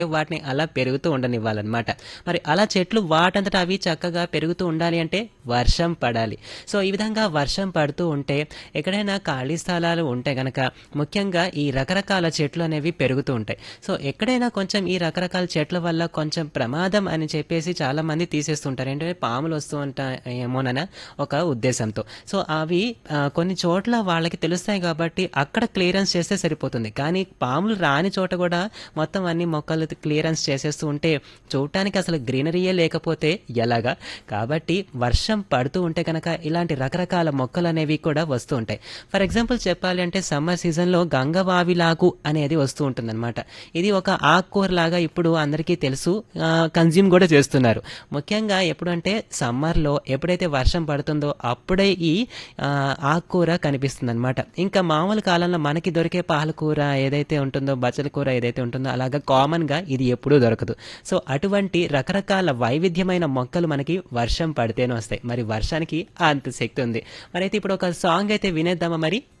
వాటిని అలా పెరుగుతూ ఉండనివ్వాలన్నమాట. మరి అలా చెట్లు వాటంతట అవి చక్కగా పెరుగుతూ ఉండాలి అంటే వర్షం పడాలి. సో, ఈ విధంగా వర్షం పడుతూ ఉంటే ఎక్కడైనా ఖాళీ స్థలాలు ఉంటే గనక ముఖ్యంగా ఈ రకరకాల చెట్లు అనేవి పెరుగుతూ ఉంటాయి. సో, ఎక్కడైనా కొంచెం ఈ రకరకాల చెట్ల వల్ల కొంచెం ప్రమాదం అని చెప్పేసి చాలామంది తీసేస్తుంటారు. ఏంటంటే పాములు వస్తూ ఉంటాయేమోనన ఒక ఉద్దేశంతో. సో, అవి ఆహ్, కొన్ని చోట్ల వాళ్ళకి తెలుస్తాయి కాబట్టి అక్కడ క్లియరెన్స్ చేస్తే సరిపోతుంది. కానీ పాములు రాని చోట గూడా మొత్తం అన్ని మొక్కలు క్లియరెన్స్ చేసేస్తూ ఉంటే చూడటానికి అసలు గ్రీనరీయే లేకపోతే ఎలాగా? కాబట్టి వర్షం పడుతూ ఉంటే గనక ఇలాంటి రకరకాల మొక్కలనేవి కూడా వస్తూ ఉంటాయి. ఫర్ ఎగ్జాంపుల్ చెప్పాలి అంటే సమ్మర్ సీజన్‌లో గంగవావిలాకు అనేది వస్తూ ఉంటుందన్నమాట. ఇది ఒక ఆకుకూరలాగా ఇప్పుడు అందరికీ తెలుసు. ఆహ్, కన్జ్యూమ్ గూడా చేస్తున్నారు. ముఖ్యంగా ఎప్పుడంటే సమ్మర్‌లో ఎప్పుడైతే వర్షం పడుతుందో అప్పుడే ఈ ఆహ్, ఆకుకూర కనిపిస్తుందన్నమాట. ఇంకా మామూలు కాలంలో మనకి దొరికే పాలకూర ఏదైతే ఉంటుందో, బచ్చల కూర ఏదైతే ఉంటుందో అలాగా కామన్‌గా ఇది ఎప్పుడూ దొరకదు. సో, అటువంటి రకరకాల వైవిధ్యమైన మొక్కలు మనకి వర్షం పడితేనే వస్తాయి. మరి వర్షానికి అంత శక్తి ఉంది. మరైతే ఇప్పుడు ఒక సాంగ్ అయితే వినేద్దామా మరి?